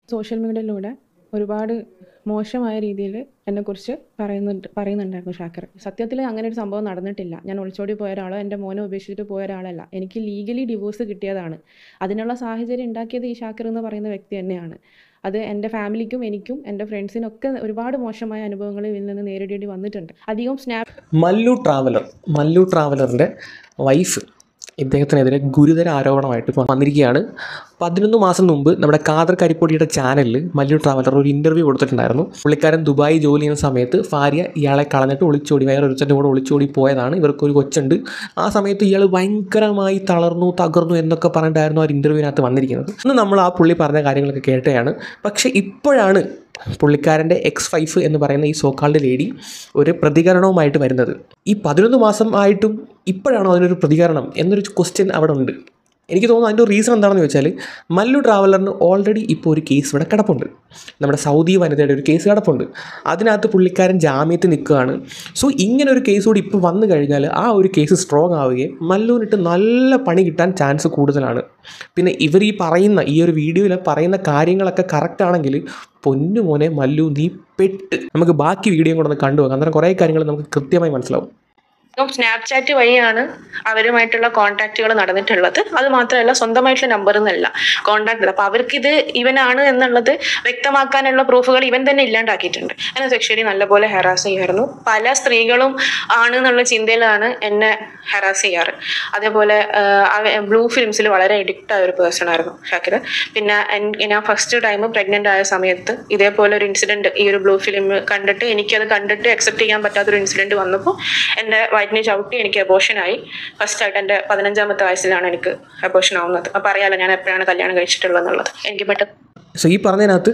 social മീഡിയയിലൂടെ ഒരുപാട് മോശമായ രീതിയിൽ എന്നെക്കുറിച്ച് പറയുന്നുണ്ട് പറയുന്നുണ്ടായിരുന്നു ഷാക്കിർ സത്യത്തിൽ അങ്ങനെ ഒരു സംഭവം നടന്നിട്ടില്ല ഞാൻ ഒളിച്ചോടി പോയ ഒരാളോ എൻ്റെ മോനെ ഉപേക്ഷിച്ചിട്ട് പോയ ഒരാളല്ല എനിക്ക് ലീഗലി ഡിവോഴ്സ് കിട്ടിയതാണ് അതിനുള്ള സാഹചര്യം ഉണ്ടാക്കിയത് ഈ ഷാക്കിർ എന്ന് പറയുന്ന വ്യക്തി തന്നെയാണ് അത് എൻ്റെ ഫാമിലിക്കും എനിക്കും എൻ്റെ ഫ്രണ്ട്സിനൊക്കെ ഒരുപാട് മോശമായ അനുഭവങ്ങൾ ഇതിൽ നിന്ന് നേരിടേണ്ടി വന്നിട്ടുണ്ട് അധികം സ്നാപ്പ് മല്ലു ട്രാവലർ മല്ലു ട്രാവലറിൻ്റെ വൈഫ് ഇദ്ദേഹത്തിനെതിരെ ഗുരുതര ആരോപണമായിട്ട് ഇപ്പോൾ വന്നിരിക്കുകയാണ് പതിനൊന്ന് മാസം മുമ്പ് നമ്മുടെ കാദർ കരിപ്പൊടിയുടെ ചാനലിൽ മല്ലു ട്രാവലർ ഒരു ഇൻ്റർവ്യൂ കൊടുത്തിട്ടുണ്ടായിരുന്നു പുള്ളിക്കാരൻ ദുബായി ജോലി ചെയ്യുന്ന സമയത്ത് ഭാര്യ ഇയാളെ കളഞ്ഞിട്ട് ഒളിച്ചോടി വേറൊരുത്തൻ്റെ കൂടെ ഒളിച്ചോടി പോയതാണ് ഇവർക്കൊരു കൊച്ചുണ്ട് ആ സമയത്ത് ഇയാൾ ഭയങ്കരമായി തളർന്നു തകർന്നു എന്നൊക്കെ പറഞ്ഞിട്ടായിരുന്നു ആ ഒരു ഇൻ്റർവ്യൂവിനകത്ത് വന്നിരിക്കുന്നത് അന്ന് നമ്മൾ ആ പുള്ളി പറഞ്ഞ കാര്യങ്ങളൊക്കെ കേട്ടതാണ് പക്ഷേ ഇപ്പോഴാണ് പുള്ളിക്കാരൻ്റെ എക്സ് ഫൈഫ് എന്ന് പറയുന്ന ഈ സോക്കാൾഡ് ലേഡി ഒരു പ്രതികരണവുമായിട്ട് വരുന്നത് ഈ പതിനൊന്ന് മാസം ആയിട്ടും ഇപ്പോഴാണോ അതിനൊരു പ്രതികരണം എന്നൊരു ക്വസ്റ്റ്യൻ അവിടെ ഉണ്ട് എനിക്ക് തോന്നുന്നു അതിൻ്റെ റീസൺ എന്താണെന്ന് വെച്ചാൽ മല്ലു ട്രാവലറിന് ഓൾറെഡി ഇപ്പോൾ ഒരു കേസ് ഇവിടെ കിടപ്പുണ്ട് നമ്മുടെ സൗദി വനിതയുടെ ഒരു കേസ് കിടപ്പുണ്ട് അതിനകത്ത് പുള്ളിക്കാരൻ ജാമ്യത്തിൽ നിൽക്കുകയാണ് സോ ഇങ്ങനെ ഒരു കേസ് കൂടി ഇപ്പോൾ വന്നു കഴിഞ്ഞാൽ ആ ഒരു കേസ് സ്ട്രോങ് ആവുകയും മല്ലുവിനിട്ട് നല്ല പണി കിട്ടാൻ ചാൻസ് കൂടുതലാണ് പിന്നെ ഇവർ ഈ പറയുന്ന ഈ ഒരു വീഡിയോയിൽ പറയുന്ന കാര്യങ്ങളൊക്കെ കറക്റ്റ് ആണെങ്കിൽ പൊന്നു മോനെ മല്ലു നീ പെട്ട് നമുക്ക് ബാക്കി വീഡിയോ കൂടെ ഒന്ന് കണ്ടുപോകാം അന്നേരം കുറേ കാര്യങ്ങൾ നമുക്ക് കൃത്യമായി മനസ്സിലാവും സ്നാപ്ചാറ്റ് വഴിയാണ് അവരുമായിട്ടുള്ള കോൺടാക്റ്റുകൾ നടന്നിട്ടുള്ളത് അത് മാത്രമല്ല സ്വന്തമായിട്ടുള്ള നമ്പറിൽ നിന്നല്ല കോൺടാക്ട് അപ്പൊ അവർക്കിത് ഇവനാണ് എന്നുള്ളത് വ്യക്തമാക്കാനുള്ള പ്രൂഫുകൾ ഇവൻ തന്നെ ഇല്ലാണ്ടാക്കിയിട്ടുണ്ട് എന്നെ സെക്ഷലി നല്ലപോലെ ഹെറാസ് ചെയ്യായിരുന്നു പല സ്ത്രീകളും ആണ് എന്നുള്ള ചിന്തയിലാണ് എന്നെ ഹെറാസ് ചെയ്യാറ് അതേപോലെ ബ്ലൂ ഫിലിംസിൽ വളരെ എഡിക്റ്റ് ആയ ഒരു പേഴ്സൺ ആയിരുന്നു ഷാക്കിർ പിന്നെ എൻ- ഞാൻ ഫസ്റ്റ് ടൈം പ്രഗ്നന്റ് ആയ സമയത്ത് ഇതേപോലെ ഒരു ഇൻസിഡന്റ് ഈ ഒരു ബ്ലൂ ഫിലിം കണ്ടിട്ട് എനിക്കത് കണ്ടിട്ട് അക്സെപ്റ്റ് ചെയ്യാൻ പറ്റാത്തൊരു ഇൻസിഡന്റ് വന്നപ്പോൾ എൻ്റെ വയറ്റിനെ ചവിട്ടി എനിക്ക് abortion ആയി ഫസ്റ്റ് ആയിട്ട് എൻ്റെ പതിനഞ്ചാമത്തെ വയസ്സിലാണ് എനിക്ക് അബോഷൻ ആവുന്നത് അപ്പോൾ അറിയാലോ ഞാൻ എപ്പോഴാണ് കല്യാണം കഴിച്ചിട്ടുള്ളത് എന്നുള്ളത് എനിക്ക് പെട്ടെന്ന് സോ ഈ പറഞ്ഞതിനകത്ത്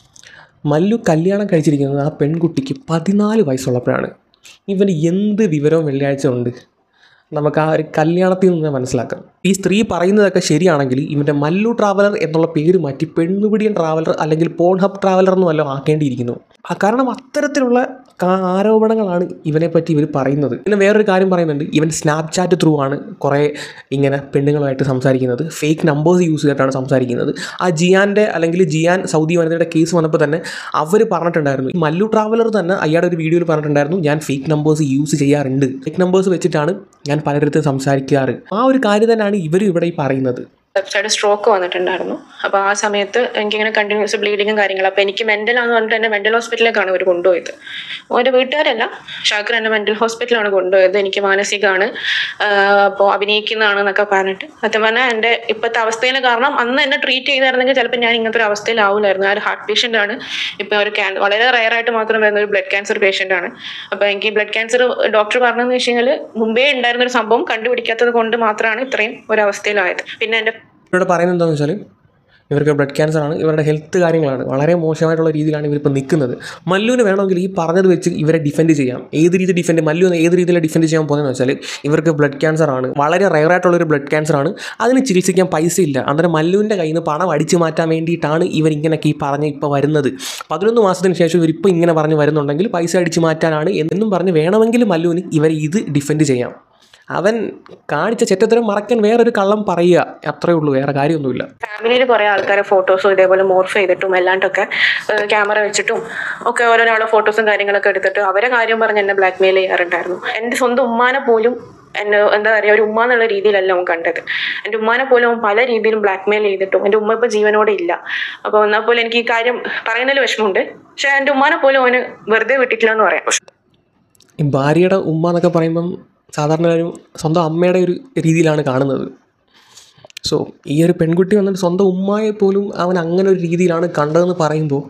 മല്ലു കല്യാണം കഴിച്ചിരിക്കുന്നത് ആ പെൺകുട്ടിക്ക് പതിനാല് വയസ്സുള്ളപ്പോഴാണ് ഇവന് എന്ത് വിവരവും വെള്ളിയാഴ്ച ഉണ്ട് നമുക്ക് ആ ഒരു കല്യാണത്തിൽ നിന്ന് മനസ്സിലാക്കാം ഈ സ്ത്രീ പറയുന്നതൊക്കെ ശരിയാണെങ്കിൽ ഇവൻ്റെ മല്ലു ട്രാവലർ എന്നുള്ള പേര് മാറ്റി പെണ്ണുപിടിയൻ ട്രാവലർ അല്ലെങ്കിൽ പോൺ ഹബ് ട്രാവലർ എന്ന് വല്ലതും ആക്കേണ്ടിയിരിക്കുന്നു ആ കാരണം അത്തരത്തിലുള്ള കാ- ആരോപണങ്ങളാണ് ഇവനെ പറ്റി ഇവർ പറയുന്നത് പിന്നെ വേറൊരു കാര്യം പറയുന്നുണ്ട് ഇവൻ സ്നാപ്ചാറ്റ് ത്രൂ ആണ് കുറേ ഇങ്ങനെ പെണ്ണുങ്ങളുമായിട്ട് സംസാരിക്കുന്നത് ഫേക്ക് നമ്പേഴ്സ് യൂസ് ചെയ്തിട്ടാണ് സംസാരിക്കുന്നത് ആ ജിയാൻ്റെ അല്ലെങ്കിൽ ജിയാൻ സൗദി വനിതയുടെ കേസ് വന്നപ്പോൾ തന്നെ അവർ പറഞ്ഞിട്ടുണ്ടായിരുന്നു ഈ മല്ലു ട്രാവലർ തന്നെ അയാളുടെ ഒരു വീഡിയോയിൽ പറഞ്ഞിട്ടുണ്ടായിരുന്നു ഞാൻ ഫേക്ക് നമ്പേഴ്സ് യൂസ് ചെയ്യാറുണ്ട് ഫേക്ക് നമ്പേഴ്സ് വെച്ചിട്ടാണ് ഞാൻ പലരിടത്തും സംസാരിക്കാറ് ആ ഒരു കാര്യം തന്നെയാണ് ഇവർ ഇവിടെ ഈ പറയുന്നത് ലെഫ്റ്റ് സൈഡ് സ്ട്രോക്ക് വന്നിട്ടുണ്ടായിരുന്നു അപ്പോൾ ആ സമയത്ത് എനിക്കിങ്ങനെ കണ്ടിന്യൂസ് ബ്ലീഡിങ്ങും കാര്യങ്ങളും അപ്പോൾ എനിക്ക് മെൻ്റലാന്ന് പറഞ്ഞിട്ട് എന്നെ മെൻ്റൽ ഹോസ്പിറ്റലിലേക്കാണ് അവർ കൊണ്ടുപോയത് ഒരു വീട്ടുകാരല്ല ഷാക്കർ എന്നെ മെൻ്റൽ ഹോസ്പിറ്റലാണ് കൊണ്ടുപോയത് എനിക്ക് മാനസികമാണ് അപ്പോൾ അഭിനയിക്കുന്നതാണ് എന്നൊക്കെ പറഞ്ഞിട്ട് സത്യം പറഞ്ഞാൽ എൻ്റെ ഇപ്പോഴത്തെ അവസ്ഥയിൽ കാരണം അന്ന് എന്നെ ട്രീറ്റ് ചെയ്തായിരുന്നെങ്കിൽ ചിലപ്പോൾ ഞാൻ ഇങ്ങനത്തെ ഒരു അവസ്ഥയിലാവില്ലായിരുന്നു ഞാൻ ഒരു ഹാർട്ട് പേഷ്യൻ്റ് ആണ് ഇപ്പോൾ ഒരു ക്യാൻ വളരെ റയർ ആയിട്ട് മാത്രം വരുന്ന ഒരു ബ്ലഡ് ക്യാൻസർ പേഷ്യൻ്റ് ആണ് അപ്പോൾ എനിക്ക് ബ്ലഡ് ക്യാൻസർ ഡോക്ടർ പറഞ്ഞതെന്ന് വെച്ച് കഴിഞ്ഞാൽ മുമ്പേ ഉണ്ടായിരുന്ന ഒരു സംഭവം കണ്ടുപിടിക്കാത്തത് കൊണ്ട് മാത്രമാണ് ഇത്രയും ഒരു അവസ്ഥയിലായത് പിന്നെ എൻ്റെ ഇവിടെ പറയുന്നത് എന്താണെന്ന് വെച്ചാൽ ഇവർക്ക് ബ്ലഡ് ക്യാൻസർ ആണ് ഇവരുടെ ഹെൽത്ത് കാര്യങ്ങളാണ് വളരെ മോശമായിട്ടുള്ള രീതിയിലാണ് ഇവരിപ്പോൾ നിൽക്കുന്നത് മല്ലുവിന് വേണമെങ്കിൽ ഈ പറഞ്ഞത് വെച്ച് ഇവരെ ഡിഫെൻഡ് ചെയ്യാം ഏത് രീതി ഡിഫെൻഡ് മല്ലു എന്ന് ഏത് രീതിയിൽ ഡിഫെൻഡ് ചെയ്യാൻ പോകുന്നതെന്ന് വെച്ചാൽ ഇവർക്ക് ബ്ലഡ് ക്യാൻസർ ആണ് വളരെ റയർ ആയിട്ടുള്ളൊരു ബ്ലഡ് ക്യാൻസർ ആണ് അതിന് ചികിത്സിക്കാൻ പൈസ ഇല്ല അന്നേരം മല്ലുവിൻ്റെ കയ്യിൽ നിന്ന് പണം അടിച്ചു മാറ്റാൻ വേണ്ടിയിട്ടാണ് ഇവർ ഇങ്ങനെയൊക്കെ ഈ പറഞ്ഞ് ഇപ്പോൾ വരുന്നത് പതിനൊന്ന് മാസത്തിന് ശേഷം ഇവരിപ്പോൾ ഇങ്ങനെ പറഞ്ഞ് വരുന്നുണ്ടെങ്കിൽ പൈസ അടിച്ചു മാറ്റാനാണ് എന്നും പറഞ്ഞ് വേണമെങ്കിൽ മല്ലുവിന് ഇവർ ഇത് ഡിഫെൻഡ് ചെയ്യാം അവൻ കാണിച്ച ചെറ്റത്തരം മറക്കാൻ വേറൊരു കള്ളം പറയുക അത്രേ ഉള്ളൂ വേറെ കാര്യമൊന്നുമില്ല ഫാമിലിയിൽ കുറെ ആൾക്കാരെ ഫോട്ടോസും ഇതേപോലെ മോർഫ് ചെയ്തിട്ടും അല്ലാണ്ടൊക്കെ ക്യാമറ വെച്ചിട്ടും ഒക്കെ ഓരോരാളെ ഫോട്ടോസും കാര്യങ്ങളൊക്കെ എടുത്തിട്ട് അവരെ കാര്യം പറഞ്ഞ് എന്നെ ബ്ലാക്ക് മെയിൽ ചെയ്യാറുണ്ടായിരുന്നു എൻ്റെ സ്വന്തം ഉമ്മാനെ പോലും എന്നെ എന്താ പറയുക ഒരു ഉമ്മ എന്നുള്ള രീതിയിലല്ല അവൻ കണ്ടത് എൻ്റെ ഉമ്മാനെ പോലും അവൻ പല രീതിയിലും ബ്ലാക്ക് മെയിൽ ചെയ്തിട്ടും എൻ്റെ ഉമ്മ ഇപ്പോൾ ജീവനോടെ ഇല്ല അപ്പോൾ എന്നാൽ പോലും എനിക്ക് ഈ കാര്യം പറയുന്നതിൽ വിഷമമുണ്ട് പക്ഷേ എൻ്റെ ഉമ്മാനെ പോലും അവന് വെറുതെ വിട്ടിട്ടില്ല എന്ന് പറയാം ഈ ഭാര്യയുടെ ഉമ്മ എന്നൊക്കെ പറയുമ്പം സാധാരണ ഒരു സ്വന്തം അമ്മയുടെ ഒരു രീതിയിലാണ് കാണുന്നത് സോ ഈ ഒരു പെൺകുട്ടി വന്നിട്ട് സ്വന്തം ഉമ്മയെ പോലും അവൻ അങ്ങനെ ഒരു രീതിയിലാണ് കണ്ടതെന്ന് പറയുമ്പോൾ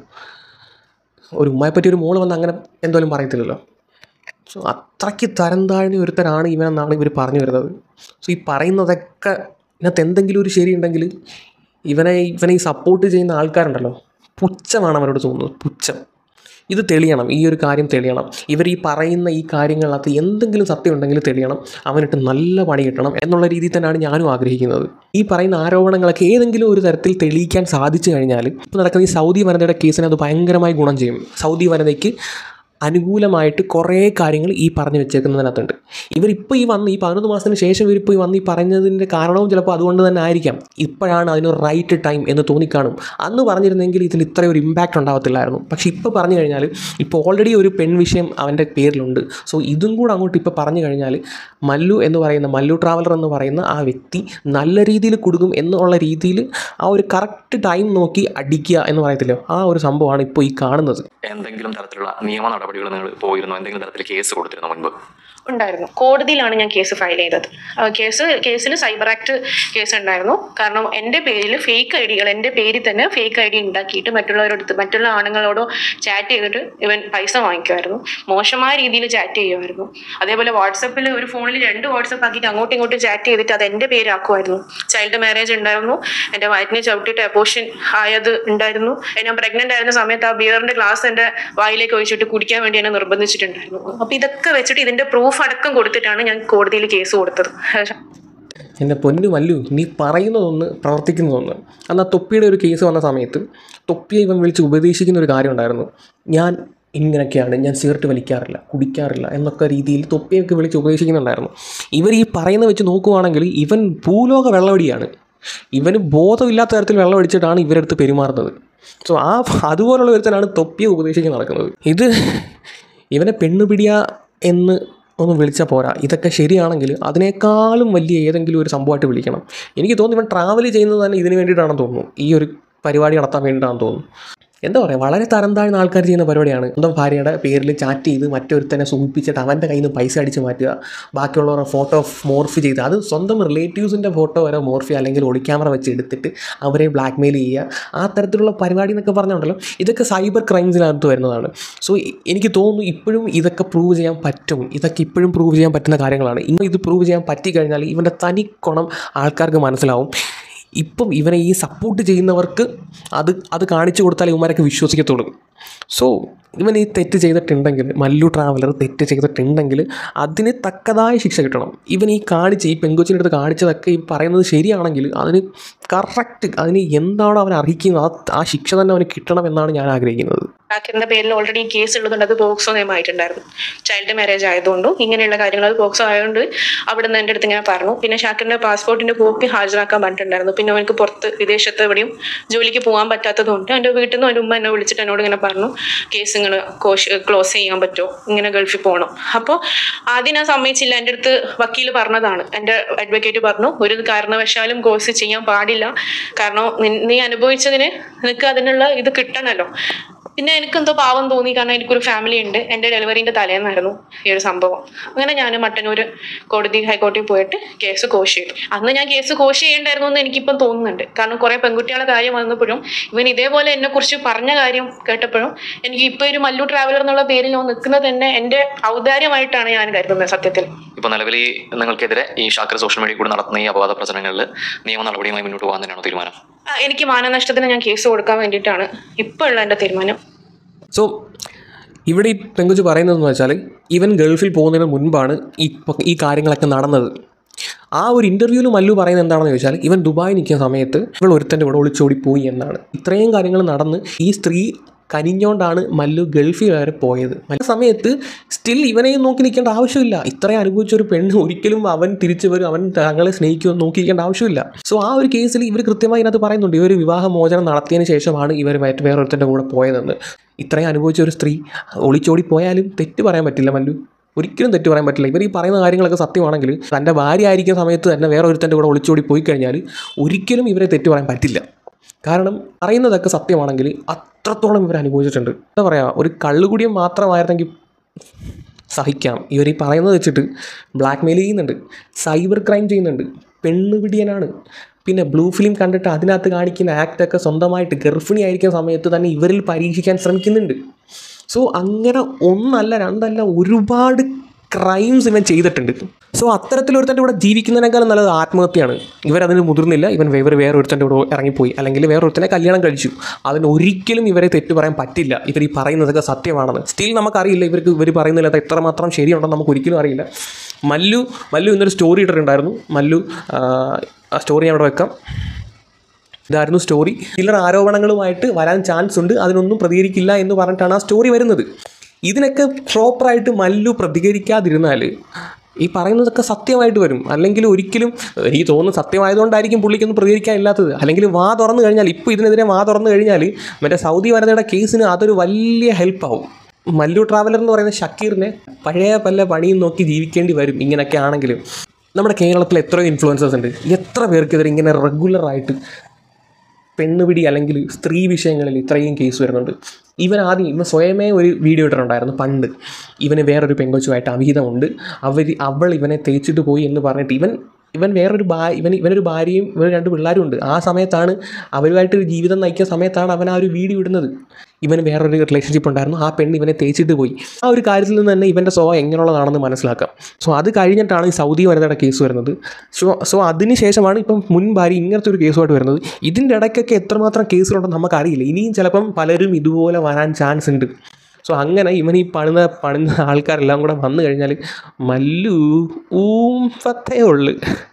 ഒരു ഉമ്മയെ പറ്റി ഒരു മോള് വന്ന് അങ്ങനെ എന്തായാലും പറയത്തില്ലല്ലോ സോ അത്രയ്ക്ക് തരം താഴ്ന്ന ഒരുത്തനാണ് ഇവനെന്നാണ് ഇവർ പറഞ്ഞു വരുന്നത് സോ ഈ പറയുന്നതൊക്കെ ഇതിനകത്ത് എന്തെങ്കിലും ഒരു ശരിയുണ്ടെങ്കിൽ ഇവനെ ഇവനെ ഈ സപ്പോർട്ട് ചെയ്യുന്ന ആൾക്കാരുണ്ടല്ലോ പുച്ഛമാണ് അവരോട് തോന്നുന്നത് പുച്ഛം ഇത് തെളിയണം ഈ ഒരു കാര്യം തെളിയണം ഇവർ ഈ പറയുന്ന ഈ കാര്യങ്ങളിനകത്ത് എന്തെങ്കിലും സത്യം ഉണ്ടെങ്കിൽ തെളിയണം അവനിട്ട് നല്ല പണി കിട്ടണം എന്നുള്ള രീതിയിൽ തന്നെയാണ് ഞാനും ആഗ്രഹിക്കുന്നത് ഈ പറയുന്ന ആരോപണങ്ങളൊക്കെ ഏതെങ്കിലും ഒരു തരത്തിൽ തെളിയിക്കാൻ സാധിച്ചു കഴിഞ്ഞാൽ ഇപ്പോൾ നടക്കുന്ന ഈ സൗദി വനിതയുടെ കേസിന് അത് ഭയങ്കരമായി ഗുണം ചെയ്യും സൗദി വനിതയ്ക്ക് അനുകൂലമായിട്ട് കുറേ കാര്യങ്ങൾ ഈ പറഞ്ഞു വെച്ചേക്കുന്നതിനകത്തുണ്ട് ഇവരിപ്പോൾ ഈ വന്ന് ഈ പതിനൊന്ന് മാസത്തിന് ശേഷം ഇവരിപ്പോൾ ഈ വന്ന് ഈ പറഞ്ഞതിൻ്റെ കാരണവും ചിലപ്പോൾ അതുകൊണ്ട് തന്നെ ആയിരിക്കാം ഇപ്പോഴാണ് അതിന് റൈറ്റ് ടൈം എന്ന് തോന്നിക്കാണും അന്ന് പറഞ്ഞിരുന്നെങ്കിൽ ഇതിന് ഇത്രയും ഒരു ഇമ്പാക്റ്റ് ഉണ്ടാവത്തില്ലായിരുന്നു പക്ഷേ ഇപ്പോൾ പറഞ്ഞു കഴിഞ്ഞാൽ ഇപ്പോൾ ഓൾറെഡി ഒരു പെൺ വിഷയം അവൻ്റെ പേരിലുണ്ട് സോ ഇതും കൂടെ അങ്ങോട്ട് ഇപ്പോൾ പറഞ്ഞു കഴിഞ്ഞാൽ മല്ലു എന്ന് പറയുന്ന മല്ലു ട്രാവലർ എന്ന് പറയുന്ന ആ വ്യക്തി നല്ല രീതിയിൽ കൊടുക്കും എന്നുള്ള രീതിയിൽ ആ ഒരു കറക്റ്റ് ടൈം നോക്കി അടിക്കുക എന്ന് പറയത്തില്ലോ ആ ഒരു സംഭവമാണ് ഇപ്പോൾ ഈ കാണുന്നത് എന്തെങ്കിലും തരത്തിലുള്ള നിയമ നടപടികൾ നിങ്ങൾ പോയിരുന്നോ എന്തെങ്കിലും തരത്തിൽ കേസ് കൊടുത്തിരുന്നോ മുൻപ് ഉണ്ടായിരുന്നു കോടതിയിലാണ് ഞാൻ കേസ് ഫയൽ ചെയ്തത് ആ, കേസ് കേസിൽ സൈബർ ആക്ട് കേസ് ഉണ്ടായിരുന്നു കാരണം എൻ്റെ പേരിൽ ഫേക്ക് ഐ ഡികൾ എൻ്റെ പേരിൽ തന്നെ ഫേക്ക് ഐ ഡി ഉണ്ടാക്കിയിട്ട് മറ്റുള്ളവരോട് മറ്റുള്ള ആണുങ്ങളോടോ ചാറ്റ് ചെയ്തിട്ട് ഇവൻ പൈസ വാങ്ങിക്കുമായിരുന്നു മോശമായ രീതിയിൽ ചാറ്റ് ചെയ്യുമായിരുന്നു അതേപോലെ വാട്സപ്പിൽ ഒരു ഫോണിൽ രണ്ട് വാട്സപ്പ് ആക്കിയിട്ട് അങ്ങോട്ടും ഇങ്ങോട്ടും ചാറ്റ് ചെയ്തിട്ട് അത് എൻ്റെ പേരാക്കുമായിരുന്നു ചൈൽഡ് മാരേജ് ഉണ്ടായിരുന്നു എൻ്റെ വയറ്റിനെ ചവിട്ടിയിട്ട് അബോഷൻ ആയത് ഉണ്ടായിരുന്നു ഞാൻ പ്രഗ്നന്റ് ആയിരുന്ന സമയത്ത് ആ ബിയറിന്റെ ഗ്ലാസ് എൻ്റെ വായിലേക്ക് ഒഴിച്ചിട്ട് കുടിക്കാൻ വേണ്ടി എന്നെ നിർബന്ധിച്ചിട്ടുണ്ടായിരുന്നു അപ്പൊ ഇതൊക്കെ വെച്ചിട്ട് ഇതിന്റെ പ്രൂഫ് അടക്കം കൊടുത്തിട്ടാണ് ഞാൻ കോടതിയിൽ കേസ് കൊടുത്തത് എൻ്റെ പൊന്നു മല്ലു നീ പറയുന്നതൊന്ന് പ്രവർത്തിക്കുന്നതൊന്ന് അന്ന് ആ തൊപ്പിയുടെ ഒരു കേസ് വന്ന സമയത്ത് തൊപ്പിയെ ഇവൻ വിളിച്ച് ഉപദേശിക്കുന്ന ഒരു കാര്യം ഉണ്ടായിരുന്നു ഞാൻ ഇങ്ങനെയൊക്കെയാണ് ഞാൻ സിഗരറ്റ് വലിക്കാറില്ല കുടിക്കാറില്ല എന്നൊക്കെ രീതിയിൽ തൊപ്പിയൊക്കെ വിളിച്ച് ഉപദേശിക്കുന്നുണ്ടായിരുന്നു ഇവർ ഈ പറയുന്ന വെച്ച് നോക്കുവാണെങ്കിൽ ഇവൻ ഭൂലോക വെള്ളമടിയാണ് ഇവന് ബോധമില്ലാത്ത തരത്തിൽ വെള്ളമടിച്ചിട്ടാണ് ഇവരെടുത്ത് പെരുമാറുന്നത് സോ ആ അതുപോലുള്ള ഒരുത്തനാണ് തൊപ്പിയെ ഉപദേശിക്കാൻ നടക്കുന്നത് ഇത് ഇവനെ പെണ്ണുപിടിയ എന്ന് ഒന്ന് വിളിച്ചാൽ പോരാ ഇതൊക്കെ ശരിയാണെങ്കിൽ അതിനേക്കാളും വലിയ ഏതെങ്കിലും ഒരു സംഭവമായിട്ട് വിളിക്കണം എനിക്ക് തോന്നുന്നു ഇവൻ ട്രാവൽ ചെയ്യുന്നത് തന്നെ ഇതിന് വേണ്ടിയിട്ടാണെന്ന് തോന്നുന്നു ഈ ഒരു പരിപാടി നടത്താൻ വേണ്ടിയിട്ടാണെന്ന് തോന്നുന്നു എന്താ പറയുക വളരെ തരം താഴ്ന്ന ആൾക്കാർ ചെയ്യുന്ന പരിപാടിയാണ് സ്വന്തം ഭാര്യയുടെ പേരിൽ ചാറ്റ് ചെയ്ത് മറ്റൊരുത്തനെ സൂചിപ്പിച്ചിട്ട് അവൻ്റെ കയ്യിൽ നിന്ന് പൈസ അടിച്ച് മാറ്റുക ബാക്കിയുള്ളവരുടെ ഫോട്ടോ മോർഫ് ചെയ്ത് അത് സ്വന്തം റിലേറ്റീവ്സിൻ്റെ ഫോട്ടോ വരെ മോർഫ് അല്ലെങ്കിൽ ഒളി ക്യാമറ വെച്ച് എടുത്തിട്ട് അവരെ ബ്ലാക്ക് മെയിൽ ചെയ്യുക ആ തരത്തിലുള്ള പരിപാടി എന്നൊക്കെ പറഞ്ഞുണ്ടല്ലോ ഇതൊക്കെ സൈബർ ക്രൈംസിനകത്ത് വരുന്നതാണ് സോ എനിക്ക് തോന്നുന്നു ഇപ്പോഴും ഇതൊക്കെ പ്രൂവ് ചെയ്യാൻ പറ്റും ഇതൊക്കെ ഇപ്പോഴും പ്രൂവ് ചെയ്യാൻ പറ്റുന്ന കാര്യങ്ങളാണ് ഇന്ന് ഇത് പ്രൂവ് ചെയ്യാൻ പറ്റിക്കഴിഞ്ഞാൽ ഇവൻ്റെ തനിക്കുണം ആൾക്കാർക്ക് മനസ്സിലാവും ഇപ്പം ഇവനെ ഈ സപ്പോർട്ട് ചെയ്യുന്നവർക്ക് അത് അത് കാണിച്ചു കൊടുത്താൽ ഇവന്മാരൊക്കെ വിശ്വസിക്കത്തുള്ളൂ സോ ഇവൻ ഈ തെറ്റ് ചെയ്തിട്ടുണ്ടെങ്കിൽ മല്ലു ട്രാവലർ തെറ്റ് ചെയ്തിട്ടുണ്ടെങ്കിൽ അതിന് തക്കതായ ശിക്ഷ കിട്ടണം ഇവൻ ഈ കാണിച്ച് ഈ പെങ്കൊച്ചിൻ്റെ അടുത്ത് കാണിച്ചതൊക്കെ ഈ പറയുന്നത് ശരിയാണെങ്കിൽ അതിന് കറക്റ്റ് അതിന് എന്താണോ അവൻ അർഹിക്കുന്നത് ആ ആ ശിക്ഷ തന്നെ അവന് കിട്ടണം എന്നാണ് ഞാൻ ആഗ്രഹിക്കുന്നത് ഷാക്കിറിന്റെ പേരിൽ ഓൾറെഡി കേസ് ഉള്ളതുകൊണ്ട് അത് പോക്സോ നിയമമായിട്ടുണ്ടായിരുന്നു ചൈൽഡ് മാരേജ് ആയതുകൊണ്ടും ഇങ്ങനെയുള്ള കാര്യങ്ങൾ അത് പോക്സോ ആയതുകൊണ്ട് അവിടെ നിന്ന് എൻ്റെ അടുത്ത് ഇങ്ങനെ പറഞ്ഞു പിന്നെ ഷാക്കിറിന്റെ പാസ്പോർട്ടിന്റെ കോപ്പി ഹാജരാക്കാൻ പറഞ്ഞിട്ടുണ്ടായിരുന്നു പിന്നെ അവനക്ക് പുറത്ത് വിദേശത്ത് എവിടെയും ജോലിക്ക് പോകാൻ പറ്റാത്തതുകൊണ്ട് എൻ്റെ വീട്ടിൽ നിന്ന് എൻ്റെ ഉമ്മ എന്നെ വിളിച്ചിട്ട് എന്നോട് ഇങ്ങനെ പറഞ്ഞു കേസ് നിങ്ങൾ ക്ലോസ് ചെയ്യാൻ പറ്റുമോ ഇങ്ങനെ ഗൾഫിൽ പോകണം അപ്പോൾ ആദ്യം ഞാൻ സമ്മതിച്ചില്ല എൻ്റെ അടുത്ത് വക്കീൽ പറഞ്ഞതാണ് എൻ്റെ അഡ്വക്കേറ്റ് പറഞ്ഞു ഒരു കാരണവശാലും കോഴ്സ് ചെയ്യാൻ പാടില്ല കാരണം നിൻ- നീ അനുഭവിച്ചതിന് നിനക്ക് അതിനുള്ള ഇത് കിട്ടണമല്ലോ പിന്നെ എനിക്കെന്തോ പാവം തോന്നി കാരണം എനിക്കൊരു ഫാമിലി ഉണ്ട് എൻ്റെ ഡെലിവറീൻ്റെ തലേന്നായിരുന്നു ഈ ഒരു സംഭവം അങ്ങനെ ഞാൻ മട്ടന്നൂർ കോടതി ഹൈക്കോടതിയിൽ പോയിട്ട് കേസ് കോഷ് ചെയ്തു അന്ന് ഞാൻ കേസ് കോഷ് ചെയ്യേണ്ടായിരുന്നു എന്ന് എനിക്കിപ്പം തോന്നുന്നുണ്ട് കാരണം കുറേ പെൺകുട്ടികളുടെ കാര്യം വന്നപ്പോഴും ഇവൻ ഇതേപോലെ എന്നെക്കുറിച്ച് പറഞ്ഞ കാര്യം കേട്ടപ്പോഴും എനിക്ക് ഇപ്പോൾ ഒരു മല്ലു ട്രാവലർ എന്നുള്ള പേരിൽ ഞാൻ നിൽക്കുന്നത് തന്നെ എൻ്റെ ഔദാര്യമായിട്ടാണ് ഞാൻ കരുതുന്നത് സത്യത്തിൽ ഇപ്പോൾ നിലവിൽ ഈ നിങ്ങൾക്കെതിരെ ഈ ഷാക്കർ സോഷ്യൽ മീഡിയ കൂടെ നടത്തുന്ന ഈ അപവാദ പ്രചരണങ്ങളിൽ നിയമ നടപടിയുമായി മുന്നോട്ട് പോകാൻ തന്നെയാണോ തീരുമാനം ആ, എനിക്ക് മാനനഷ്ടത്തിന് ഞാൻ കേസ് കൊടുക്കാൻ വേണ്ടിയിട്ടാണ് ഇപ്പോൾ ഉള്ള എൻ്റെ തീരുമാനം സോ ഇവിടെ ഈ പെങ്കുച്ച് പറയുന്നതെന്ന് വെച്ചാൽ ഇവൻ ഗൾഫിൽ പോകുന്നതിന് മുൻപാണ് ഈ പ- ഈ കാര്യങ്ങളൊക്കെ നടന്നത് ആ ഒരു ഇൻ്റർവ്യൂവിൽ മല്ലു പറയുന്നത് എന്താണെന്ന് ചോദിച്ചാൽ ഇവൻ ദുബായി നിൽക്കുന്ന സമയത്ത് ഇവൾ ഒരുത്തൻ്റെ കൂടെ ഒളിച്ചോടി പോയി എന്നാണ് ഇത്രയും കാര്യങ്ങൾ നടന്ന് ഈ സ്ത്രീ കനിഞ്ഞോണ്ടാണ് മല്ലു ഗൾഫിൽ വരെ പോയത് ആ സമയത്ത് സ്റ്റിൽ ഇവനെയും നോക്കി നിൽക്കേണ്ട ആവശ്യമില്ല ഇത്രയും അനുഭവിച്ച ഒരു പെണ്ണ് ഒരിക്കലും അവൻ തിരിച്ചു വരും അവൻ തങ്ങളെ സ്നേഹിക്കുമോ നോക്കി നിൽക്കേണ്ട ആവശ്യമില്ല സോ ആ ഒരു കേസിൽ ഇവർ കൃത്യമായി ഇതിനകത്ത് പറയുന്നുണ്ട് ഇവർ വിവാഹമോചനം നടത്തിയതിന് ശേഷമാണ് ഇവർ മറ്റ് വേറൊരുത്തൻ്റെ കൂടെ പോയതെന്ന് ഇത്രയും അനുഭവിച്ച ഒരു സ്ത്രീ ഒളിച്ചോടി പോയാലും തെറ്റ് പറയാൻ പറ്റില്ല മല്ലു ഒരിക്കലും തെറ്റ് പറയാൻ പറ്റില്ല ഇവർ ഈ പറയുന്ന കാര്യങ്ങളൊക്കെ സത്യമാണെങ്കിൽ തൻ്റെ ഭാര്യ ആയിരിക്കുന്ന സമയത്ത് തന്നെ വേറെ ഒരുത്തൻ്റെ കൂടെ ഒളിച്ചോടി പോയി കഴിഞ്ഞാൽ ഒരിക്കലും ഇവരെ തെറ്റ് പറയാൻ പറ്റില്ല കാരണം പറയുന്നതൊക്കെ സത്യമാണെങ്കിൽ അത്രത്തോളം ഇവർ അനുഭവിച്ചിട്ടുണ്ട് എന്താ പറയുക ഒരു കള്ളുകുടിയം മാത്രമായിരുന്നെങ്കിൽ സഹിക്കാം ഇവർ ഈ പറയുന്നത് വെച്ചിട്ട് ബ്ലാക്ക് മെയിൽ ചെയ്യുന്നുണ്ട് സൈബർ ക്രൈം ചെയ്യുന്നുണ്ട് പെണ്ണുപിടിയനാണ് പിന്നെ ബ്ലൂ ഫിലിം കണ്ടിട്ട് അതിനകത്ത് കാണിക്കുന്ന ആക്റ്റൊക്കെ സ്വന്തമായിട്ട് ഗർഭിണി ആയിരിക്കുന്ന സമയത്ത് തന്നെ ഇവരിൽ പരീക്ഷിക്കാൻ ശ്രമിക്കുന്നുണ്ട് സോ അങ്ങനെ ഒന്നല്ല രണ്ടല്ല ഒരുപാട് ക്രൈംസ് ഇവൻ ചെയ്തിട്ടുണ്ട് സോ അത്തരത്തിലൊരുത്തൻ്റെ കൂടെ ജീവിക്കുന്നതിനേക്കാളും നല്ലത് ആത്മഹത്യയാണ് ഇവരതിന് മുതിർന്നില്ല ഇവൻ വേറെ വേറൊരുത്തൻ്റെ കൂടെ ഇറങ്ങിപ്പോയി അല്ലെങ്കിൽ വേറൊരുത്തനെ കല്യാണം കഴിച്ചു അതിന് ഒരിക്കലും ഇവരെ തെറ്റ് പറയാൻ പറ്റില്ല ഇവർ ഈ പറയുന്നതൊക്കെ സത്യമാണെന്ന് സ്റ്റിൽ നമുക്കറിയില്ല ഇവർക്ക് ഇവർ പറയുന്നില്ല അത് എത്രമാത്രം ശരിയുണ്ടെന്ന് നമുക്ക് ഒരിക്കലും അറിയില്ല മല്ലു മല്ലു ഇന്നൊരു സ്റ്റോറി ഇട്ടിട്ടുണ്ടായിരുന്നു മല്ലു ആ, ആ സ്റ്റോറി ഞാൻ അവിടെ വെക്കാം ഇതായിരുന്നു സ്റ്റോറി ചിലർ ആരോപണങ്ങളുമായിട്ട് വരാൻ ചാൻസ് ഉണ്ട് അതിനൊന്നും പ്രതികരിക്കില്ല എന്ന് പറഞ്ഞിട്ടാണ് ആ സ്റ്റോറി വരുന്നത് ഇതിനൊക്കെ പ്രോപ്പറായിട്ട് മല്ലു പ്രതികരിക്കാതിരുന്നാൽ ഈ പറയുന്നതൊക്കെ സത്യമായിട്ട് വരും അല്ലെങ്കിൽ ഒരിക്കലും എനിക്ക് തോന്നുന്നു സത്യമായതുകൊണ്ടായിരിക്കും പുള്ളിക്കൊന്നും പ്രതികരിക്കാനില്ലാത്തത് അല്ലെങ്കിൽ വാ തുറന്നു കഴിഞ്ഞാൽ ഇപ്പോൾ ഇതിനെതിരെ വാ തുറന്നു കഴിഞ്ഞാൽ മറ്റേ സൗദി വനിതയുടെ കേസിന് അതൊരു വലിയ ഹെൽപ്പാവും മല്ലു ട്രാവലർ എന്ന് പറയുന്ന ഷക്കീറിനെ പഴയ പല പണിയും നോക്കി ജീവിക്കേണ്ടി വരും ഇങ്ങനെയൊക്കെ ആണെങ്കിലും നമ്മുടെ കേരളത്തിൽ എത്രയോ ഇൻഫ്ലുവൻസേഴ്സ് ഉണ്ട് എത്ര പേർക്കെതിരെ ഇങ്ങനെ റെഗുലറായിട്ട് പെണ്ണുപിടി അല്ലെങ്കിൽ സ്ത്രീ വിഷയങ്ങളിൽ ഇത്രയും കേസ് വരുന്നുണ്ട് ഇവൻ ആദ്യം ഇവൻ സ്വയമേ ഒരു വീഡിയോ ഇട്ടിട്ടുണ്ടായിരുന്നു പണ്ട് ഇവന് വേറൊരു പെങ്കൊച്ചുമായിട്ട് അവിഹിതമുണ്ട് അവർ അവൾ ഇവനെ തേച്ചിട്ട് പോയി എന്ന് പറഞ്ഞിട്ട് ഇവൻ ഇവൻ വേറൊരു ഭാ ഇവൻ ഇവനൊരു ഭാര്യയും ഇവർ രണ്ട് പിള്ളേരും ഉണ്ട് ആ സമയത്താണ് അവരുമായിട്ട് ഒരു ജീവിതം നയിക്കുന്ന സമയത്താണ് അവൻ ആ ഒരു വീഡിയോ ഇടുന്നത് ഇവന് വേറൊരു റിലേഷൻഷിപ്പ് ഉണ്ടായിരുന്നു ആ പെണ്ണ് ഇവനെ തേച്ചിട്ട് പോയി ആ ഒരു കാര്യത്തിൽ നിന്ന് തന്നെ ഇവൻ്റെ സ്വഭാവം എങ്ങനെയുള്ളതാണെന്ന് മനസ്സിലാക്കാം സോ അത് കഴിഞ്ഞിട്ടാണ് ഈ സൗദി വനിതയുടെ കേസ് വരുന്നത് സോ സോ അതിന് ശേഷമാണ് ഇപ്പം മുൻ ഭാര്യ ഇങ്ങനത്തെ ഒരു കേസുമായിട്ട് വരുന്നത് ഇതിൻ്റെ ഇടയ്ക്കൊക്കെ എത്രമാത്രം കേസുകളുണ്ടെന്ന് നമുക്കറിയില്ല ഇനിയും ചിലപ്പം പലരും ഇതുപോലെ വരാൻ ചാൻസ് ഉണ്ട് സോ അങ്ങനെ ഇവൻ ഈ പണിത പണിത ആൾക്കാരെല്ലാം കൂടെ വന്നു കഴിഞ്ഞാൽ മല്ലു ഊം ഫത്തേ ഉള്ളു